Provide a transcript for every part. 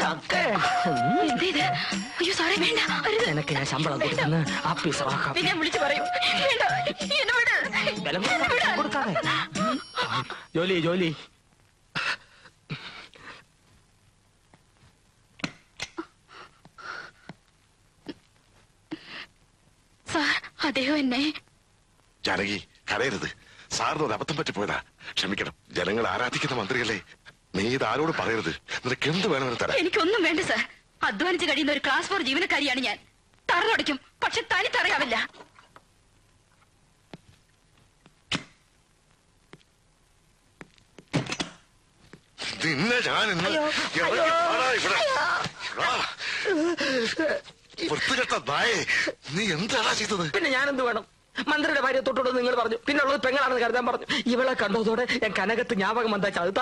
ചക്കേ എന്തേത് അയ്യോ സാറേ വേണ്ട അരുത്. നിനക്ക് ഞാൻ ശമ്പളം കൊടുക്കുന്ന ആഫീസറാക്കാം പിന്നെ ഞാൻ വിളിച്ചു പറയും വേണ്ട എന്നെ വിട് ബലം എന്നെ വിടാൻ. കൊടുക്കാതെ ജോലി ജോലി സാർ അദ്ദേഹം എന്നെ ജാനകി കരയരുത് സാറിന് ഒരു അബദ്ധം പറ്റിപ്പോയതാ ക്ഷമിക്കണം ജനങ്ങൾ ആരാധിക്കുന്ന മന്ത്രിയല്ലേ നീ ഇത് ആരോട് പറയരുത് നിനക്ക് എന്ത് വേണമെന്ന് തരാം എനിക്കൊന്നും വേണ്ട സാർ അധ്വാനിച്ച് കഴിയുന്ന ഒരു ക്ലാസ് ഫോർ ജീവനക്കാരിയാണ് ഞാൻ തറന്നടിക്കും പക്ഷെ തനി തറയാവില്ല നിന്നെ ഞാൻ ഇന്ന് ഇറങ്ങി വാടാ ഇവിടെ. എടാ, വൃത്തികെട്ട നായേ നീ എന്താടാ ചെയ്തത് പിന്നെ ഞാൻ എന്ത് വേണം മന്ത്രിയുടെ ഭാര്യ തൊട്ടോട് നിങ്ങൾ പറഞ്ഞു പിന്നെ ഉള്ളത് പെങ്ങളാണെന്ന് കരുതാൻ പറഞ്ഞു ഇവളെ കണ്ടതോടെ ഞാൻ കനകത്ത് ஞாபகம் വന്നാ ചതുതാ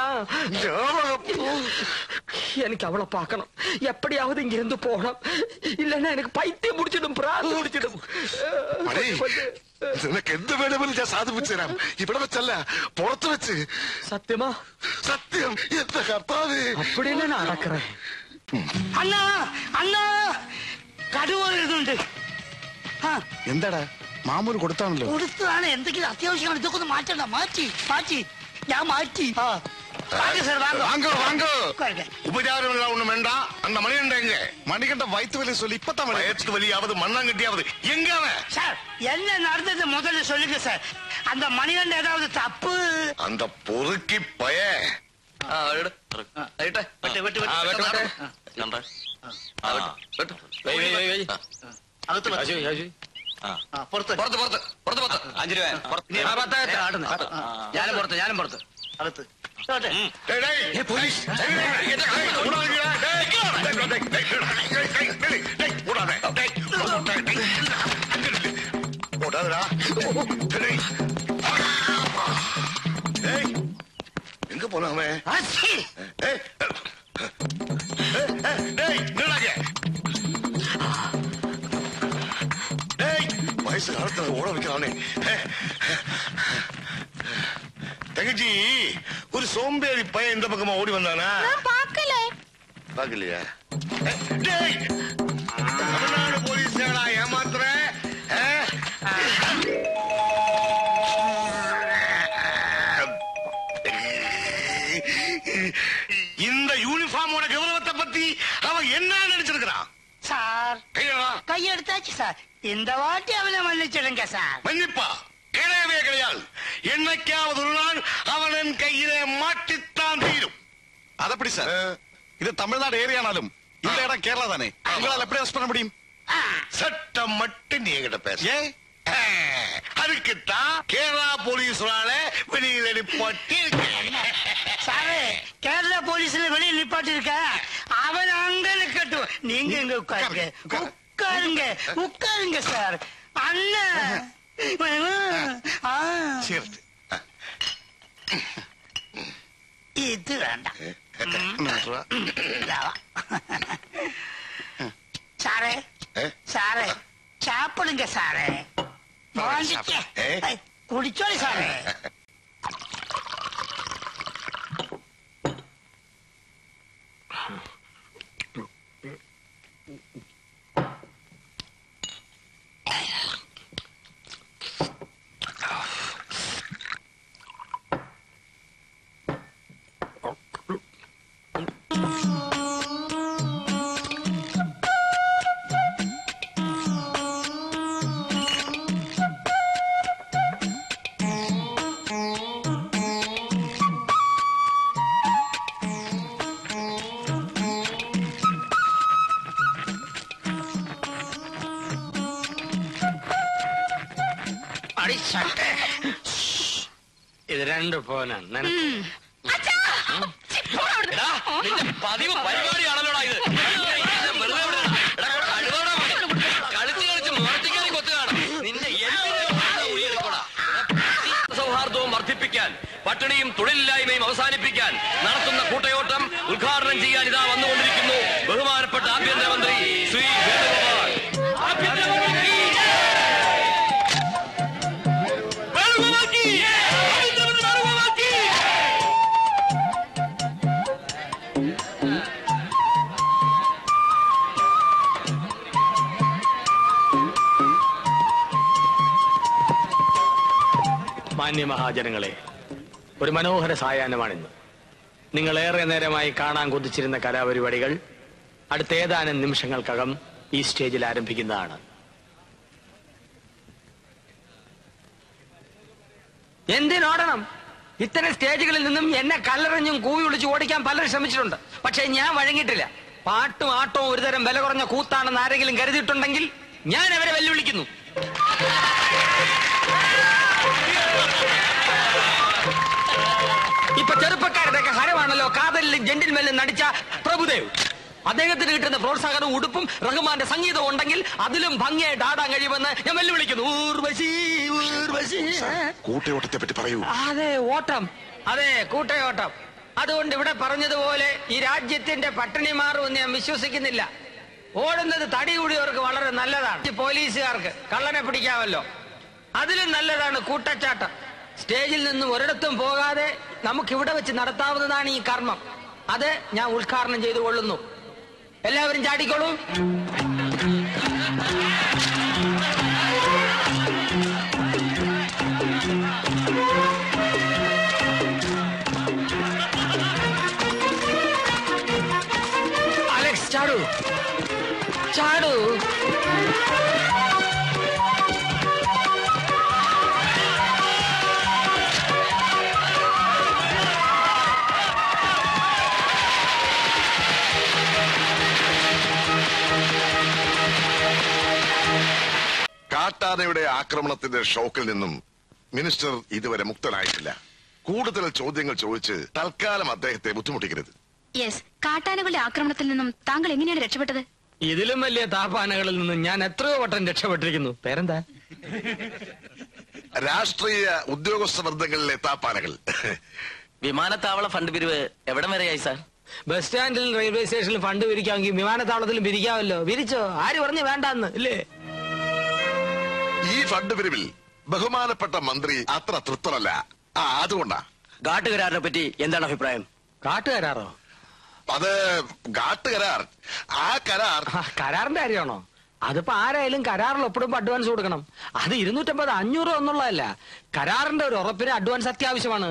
എനിക്ക് അവളെ പാക്കണം എപ്പടിയാവത് ഇങ്ങിരുന്ന് പോകണം ഇല്ലെന്നാ എനിക്ക് പൈത്യം പിടിച്ചിടും പ്രാന്ത് പിടിച്ചിടും മണി നിനക്ക് എന്ത് വേണമെങ്കിലും ഞാൻ സാധിപ്പിച്ചു തരാം ഇവിടെ വെച്ചല്ല പുറത്ത് വെച്ച് സത്യമാ സത്യം എന്റെ കർത്താവേ അപ്പടിയല്ലേ നടക്കറേ അണ്ണാ അണ്ണാ കടുവ വരുന്നുണ്ട് ആ എന്താടാ മാമൂല് കൊടുത്താണല്ലോ കൊടുത്തതാണ് എന്തെങ്കിലും അത്യാവശ്യമാണ് ഇതൊക്കെ ഒന്ന് മാറ്റണ്ട മാറ്റി മാറ്റി ഞാൻ മാറ്റി ആ വാங்க சார் வாங்க வாங்க வாங்க உட்காருங்க உபச்சாரம் எல்லாம் ஒண்ணு வேண்டாம் அந்த மணிகண்ட எங்க மணிகண்ட வயிற்று வலி சொல்லி இப்பதான் வலி வயிற்று வலியாவது மண்ணாங்கட்டியாவது எங்க அவன் சார் என்ன நடந்தது முதல்ல சொல்லுங்க சார் அந்த மணிகண்ட ஏதாவது தப்பு அந்த பொறுக்கி பய வெட்டு வெட்டு வெட்டு കണ്ടേ ആ, പുറത്ത് പുറത്ത് പുറത്ത് പുറത്ത് പുറത്ത് അഞ്ചു രൂപ പുറത്ത്. ആ, പത്ത്, പത്ത്, ആടുന്നു. ഞാനും പുറത്ത് ഞാനും പുറത്ത് അകത്ത് ഇങ്ങോട്ട്. டேய், டேய். போலீஸ். டேய், டேய், டேய், டேய், விடாதீங்கடா. டேய், டேய், டேய், டேய், டேய், டேய், டேய், டேய், டேய், விடாத. டேய், டேய், டேய். அங்க நில்லு. விடாதடா. டேய். டேய், எங்க போனான் அவன் ஆச்சி. ஏய், ஏய், ஏய், டேய், நில்லுடாங்க. டேய், வயசு காலத்துல ஓட வைக்கிறானே தங்கச்சி ஒரு சோம்பேறி பையன் இந்த பக்கமா ஓடி வந்தானா பாக்கலையா டேய் தமிழ்நாடு போலீஸ் ஏமாத்துற ஆ? இந்த யூனிஃபார்மோட கௌரவத்தை பத்தி அவன் என்ன நினைச்சிருக்கிறான் சார் கையடா கையெடுத்தாச்சு சார் இந்த வாட்டி அவனை மன்னிச்சிடுங்க சார் மன்னிப்பா கிடையவே கிடையாது என்னைக்காவது ஒரு நாள் அவன் என் கையிலே மாட்டித்தான் தீரும் അതപ്പടി സാർ ഇത് തമിഴ്നാട് ഏരിയ ആണാലും இந்த இடம் கேரளா தானே உங்களால எப்படி அரெஸ்ட் பண்ண முடியும் சட்டம் மட்டும் நீ என்கிட்ட பேச ஏ அதுக்குத்தான் கேரளா போலீஸ்னால வெளியில் நிப்பாட்டி சாரு கேரள போலீஸ்ல வெளியே நிப்பாட்டி இருக்க அவன் அங்க நிக்கட்டும் நீங்க இங்க உட்காருங்க உட்காரு, உட்காருங்க உட்காருங்க சார் அண்ணன் ஆ, ചേർത്ത് இது வேண்டாம் இதா வா. சாரே ഏ? சாரே சாப்பிடுங்க சாரே வாங்கிக்க ஏ? ஐ, குடிச்சோடி சாரே ഇത് രണ്ട് ഫോനാണ് നിനക്ക് അച്ഛാ! ഛി, പോടാ അവിടുന്ന്. എടാ, നിന്റെ പതിവ് പരിപാടിയാണല്ലോടാ ഇത് വെറുതെ വിടരുത്. എടാ, കഴുതോടാ മതി. കളിച്ച് കളിച്ച് മുഖത്തേക്കാരി കൊത്തു കാണും നിന്റെ എല്ലിനെ ഉയർക്കോടാ സൗഹാർദ്ദവും വർദ്ധിപ്പിക്കാൻ പട്ടിണിയും തൊഴിലില്ലായ്മയും അവസാനിപ്പിക്കാൻ നടത്തുന്ന കൂട്ടയോട്ടം ഉദ്ഘാടനം ചെയ്യാൻ ഇതാ വന്നുകൊണ്ടിരിക്കുന്നു ബഹുമാനപ്പെട്ട ആഭ്യന്തരമന്ത്രി ശ്രീ വേണുഗോപാൽ ആഭ്യന്തരമന്ത്രി വേണുഗോപാൽജി! ആഭ്യന്തരമന്ത്രി വേണുഗോപാൽജി! മാന്യ മഹാജനങ്ങളെ ഒരു മനോഹര സായാഹ്നമാണിന്ന് നിങ്ങൾ ഏറെ നേരമായി കാണാൻ കൊതിച്ചിരുന്ന കലാപരിപാടികൾ അടുത്ത ഏതാനും നിമിഷങ്ങൾക്കകം ഈ സ്റ്റേജിൽ ആരംഭിക്കുന്നതാണ് എന്തിനോടണം ഇത്തരം സ്റ്റേജുകളിൽ നിന്നും എന്നെ കല്ലെറിഞ്ഞും കൂവി വിളിച്ച് ഓടിക്കാൻ പലരും ശ്രമിച്ചിട്ടുണ്ട് പക്ഷേ ഞാൻ വഴങ്ങിയിട്ടില്ല പാട്ടും ആട്ടവും ഒരുതരം വില കുറഞ്ഞ കൂത്താണെന്ന് ആരെങ്കിലും കരുതിയിട്ടുണ്ടെങ്കിൽ ഞാൻ അവരെ വെല്ലുവിളിക്കുന്നു ഇപ്പൊ ചെറുപ്പക്കാരുടെ ഒക്കെ ഹരമാണല്ലോ കാതലിലും ജെന്റിൽമേലും നടിച്ച പ്രഭുദേവ് അദ്ദേഹത്തിന് കിട്ടുന്ന പ്രോത്സാഹനവും ഉടുപ്പും റഹ്മാന്റെ സംഗീതവും ഉണ്ടെങ്കിൽ അതിലും ഭംഗിയായിട്ട് ആടാൻ കഴിയുമെന്ന് ഞാൻ വെല്ലുവിളിക്കുന്നു ഊർവശി ഊർവശി കൂട്ടയോട്ടത്തെ പറ്റി പറയൂ അതെ ഓട്ടം അതെ കൂട്ടയോട്ടം അതുകൊണ്ട് ഇവിടെ പറഞ്ഞതുപോലെ ഈ രാജ്യത്തിന്റെ പട്ടിണി മാറുമെന്ന് ഞാൻ വിശ്വസിക്കുന്നില്ല ഓടുന്നത് തടി കൂടിയവർക്ക് വളരെ നല്ലതാണ് ഈ പോലീസുകാർക്ക് കള്ളനെ പിടിക്കാമല്ലോ അതിലും നല്ലതാണ് കൂട്ടച്ചാട്ടം സ്റ്റേജിൽ നിന്ന് ഒരിടത്തും പോകാതെ നമുക്ക് ഇവിടെ വെച്ച് നടത്താവുന്നതാണ് ഈ കർമ്മം അത് ഞാൻ ഉദ്ഘാടനം ചെയ്തു കൊള്ളുന്നു എല്ലാവരും ചാടിക്കോളൂ അലക്സ് ചാടൂ ചാടൂ കാട്ടാനയുടെ ആക്രമണത്തിന്റെ ഷോക്കിൽ നിന്നും മിനിസ്റ്റർ ഇതുവരെ മുക്തനായിട്ടില്ല കൂടുതൽ ചോദ്യങ്ങൾ ചോദിച്ച് തൽക്കാലം അദ്ദേഹത്തെ ബുദ്ധിമുട്ടിക്കരുത് യെസ് കാട്ടാനകളുടെ ആക്രമണത്തിൽ നിന്നും താങ്കൾ എങ്ങനെയാണ് രക്ഷപ്പെട്ടത് ഇതിലും വലിയ താപാനകളിൽ നിന്ന് ഞാൻ എത്രയോ വട്ടം രക്ഷപ്പെട്ടിരിക്കുന്നു പേരെന്താ രാഷ്ട്രീയ ഉദ്യോഗസ്ഥ വൃന്ദങ്ങളിലെ താപ്പാനകൾ വിമാനത്താവള ഫണ്ട് പിരിവ് എവിടം വരെയായി സാർ ബസ് സ്റ്റാൻഡിലും റെയിൽവേ സ്റ്റേഷനിലും ഫണ്ട് പിരിക്കാമെങ്കിൽ വിമാനത്താവളത്തിലും പിരിക്കാമല്ലോ പിരിച്ചോ ആര് പറഞ്ഞു വേണ്ടാന്ന് ഇല്ലേ ഈ ഫണ്ട് പിരിവിൽ ബഹുമാനപ്പെട്ട മന്ത്രി അത്ര തൃപ്തരല്ല ആ അതുകൊണ്ടാ ഘാട്ടുകരാറിനെ പറ്റി എന്താണ് അഭിപ്രായം കാട്ടുകരാറോ അത് ഘാട്ട് കരാർ ആ കരാർ ആ, കരാറിന്റെ കാര്യമാണോ അതിപ്പോ ആരായാലും കരാറിൽ ഒപ്പിടുമ്പോ അഡ്വാൻസ് കൊടുക്കണം അത് ഇരുന്നൂറ്റമ്പത് അഞ്ഞൂറ് എന്നുള്ളതല്ല കരാറിന്റെ ഒരു ഉറപ്പിന് അഡ്വാൻസ് അത്യാവശ്യമാണ്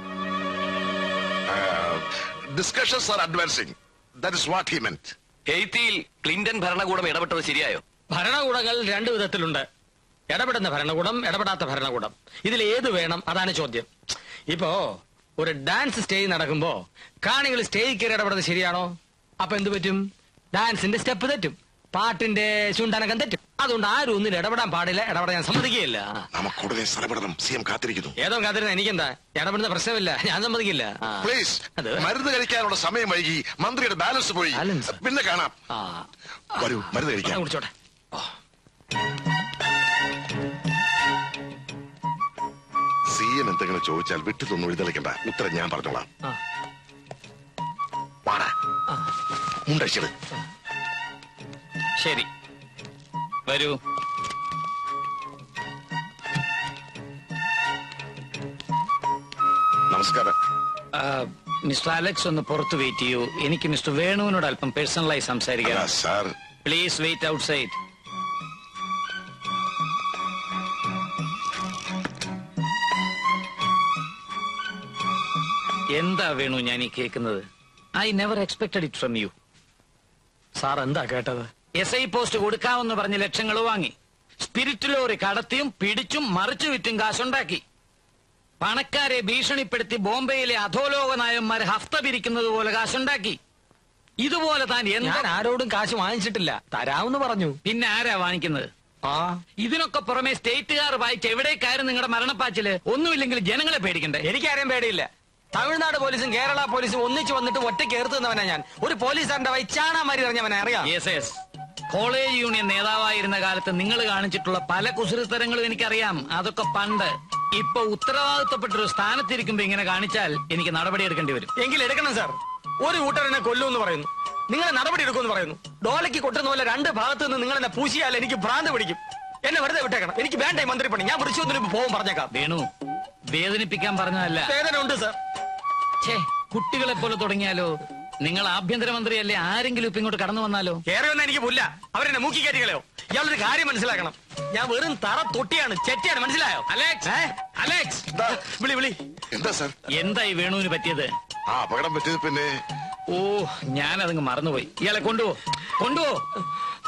discussions are advancing that is what he meant ഹെയ്ത്തിയിൽ ക്ലിന്റൺ ഭരണകൂടം ഇടപെട്ടത് ശരിയായോ ഭരണകൂടങ്ങൾ രണ്ടു വിധത്തിലുണ്ട് ഇടപെടുന്ന ഭരണകൂടം ഇടപെടാത്ത ഭരണകൂടം ഇതിൽ ഏത് വേണം അതാണ് ചോദ്യം ഇപ്പോ ഒരു ഡാൻസ് സ്റ്റേജ് നടക്കുമ്പോ കാണികൾ സ്റ്റേജ് കയറി ഇടപെടുന്നത് ശരിയാണോ അപ്പൊ എന്ത് പറ്റും ഡാൻസിന്റെ സ്റ്റെപ്പ് തെറ്റും പാട്ടിന്റെ ചുണ്ടനക്കം തെറ്റും അതുകൊണ്ട് ആരും ഒന്നിൽ ഇടപെടാൻ പാടില്ല ഇടപെടാൻ ഞാൻ സമ്മതിക്കുകയില്ല നമുക്കുടനെ സ്ഥലപ്പെടണം സി എം കാത്തിരിക്കുന്നു ഏതോ കാത്തിരുന്ന എനിക്കെന്താ ഇടപെടുന്ന പ്രശ്നമില്ല ഞാൻ സമ്മതിക്കില്ല ആ. പ്ലീസ് അത് മരുന്ന് കഴിക്കാനുള്ള സമയം വൈകി മന്ത്രിയുടെ ബാലൻസ് പോയി Balance? പിന്നെ കാണാം ആ വരൂ മരുന്ന് ഞാൻ കഴിക്കാം കുടിച്ചോട്ടെ സി എം എന്തെങ്കിലും ചോദിച്ചാൽ വിട്ടു തൊന്നും എഴുതളിക്കണ്ട ഉത്തരം ഞാൻ പറഞ്ഞോളാം ആ. പാടാ ആ. മുണ്ടടിച്ചത് ശരി വരൂ നമസ്കാരം മിസ്റ്റർ അലക്സ് ഒന്ന് പുറത്ത് വെയിറ്റ് ചെയ്യൂ എനിക്ക് മിസ്റ്റർ വേണുവിനോട് അല്പം പേഴ്സണലായി അല്ല സംസാരിക്കാം sir please wait outside എന്താ വേണു ഞാൻ ഈ കേൾക്കുന്നത് I never expected it from you sir എന്താ കേട്ടത് എസ് ഐ പോസ്റ്റ് കൊടുക്കാമെന്ന് പറഞ്ഞ് ലക്ഷങ്ങൾ വാങ്ങി സ്പിരിറ്റ് ലോറി കടത്തിയും പിടിച്ചും മറിച്ചു വിറ്റും കാശുണ്ടാക്കി പണക്കാരെ ഭീഷണിപ്പെടുത്തി ബോംബെയിലെ അധോലോക നായന്മാർ ഹഫ്ത പിരിക്കുന്നത് പോലെ കാശുണ്ടാക്കി ഇതുപോലെ താൻ ഞാൻ എന്താ ആരോടും കാശ് വാങ്ങിച്ചിട്ടില്ല തരാമെന്ന് പറഞ്ഞു പിന്നെ ആരാ വാങ്ങിക്കുന്നത് ആ ഇതിനൊക്കെ പുറമെ സ്റ്റേറ്റുകാർ വായിച്ച് എവിടേക്കാരും നിങ്ങളുടെ മരണപ്പാച്ചില് ഒന്നുമില്ലെങ്കിൽ ജനങ്ങളെ പേടിക്കണ്ടേ എനിക്കാരെയും പേടിയില്ല തമിഴ്നാട് പോലീസും കേരള പോലീസും ഒന്നിച്ചു വന്നിട്ട് ഒറ്റ കേർത്ത് നിന്നവനാ ഞാൻ ഒരു പോലീസുകാരന്റെ വൈ ചാണാമാരി അറിഞ്ഞവനെ അറിയാം യെസ് യെസ് കോളേജ് യൂണിയൻ നേതാവായിരുന്ന കാലത്ത് നിങ്ങൾ കാണിച്ചിട്ടുള്ള പല കുസൃത്തരങ്ങളും എനിക്കറിയാം അതൊക്കെ പണ്ട് ഇപ്പൊ ഉത്തരവാദിത്തപ്പെട്ട ഒരു സ്ഥാനത്തിരിക്കുമ്പോ ഇങ്ങനെ കാണിച്ചാൽ എനിക്ക് നടപടി എടുക്കേണ്ടി വരും എങ്കിൽ എടുക്കണം സാർ ഒരു കൂട്ടരനെ കൊല്ലുമെന്ന് പറയുന്നു നിങ്ങൾ നടപടി എടുക്കുമെന്ന് പറയുന്നു ഡോലയ്ക്ക് കൊട്ടുന്ന പോലെ രണ്ട് ഭാഗത്ത് നിന്ന് നിങ്ങൾ എന്നെ പൂശിയാൽ എനിക്ക് ഭ്രാന്ത് പിടിക്കും എന്നെ വെറുതെ വിട്ടേക്കണം എനിക്ക് വേണ്ട ഈ മന്ത്രിപ്പണി ഞാൻ വൃശ്വത്തിന് പോകും പറഞ്ഞേക്കാം വേണു വേദനിപ്പിക്കാൻ പറഞ്ഞതല്ല വേദന ഉണ്ട് സാർ ഛേ കുട്ടികളെ പോലെ തുടങ്ങിയാലോ നിങ്ങൾ ആഭ്യന്തരമന്ത്രിയല്ലേ ആരെങ്കിലും ഇപ്പൊ ഇങ്ങോട്ട് കടന്നു വന്നാലോ കേറി വന്ന എനിക്ക് പുല്ല അവരെന്നെ മൂക്കി കയറ്റികളയോ ഇയാളൊരു കാര്യം മനസ്സിലാക്കണം ഞാൻ വെറും തറ തൊട്ടിയാണ് ചെറ്റിയാണ് മനസ്സിലായോ അലക്സ് ഏ? അലക്സ് വിളി വിളി എന്താ സാർ എന്തായി വേണുവിന് പറ്റിയത് ആ അപകടം പറ്റിയത് പിന്നെ ഓ ഞാനതങ്ങ് മറന്നുപോയി ഇയാളെ കൊണ്ടുപോ കൊണ്ടുപോ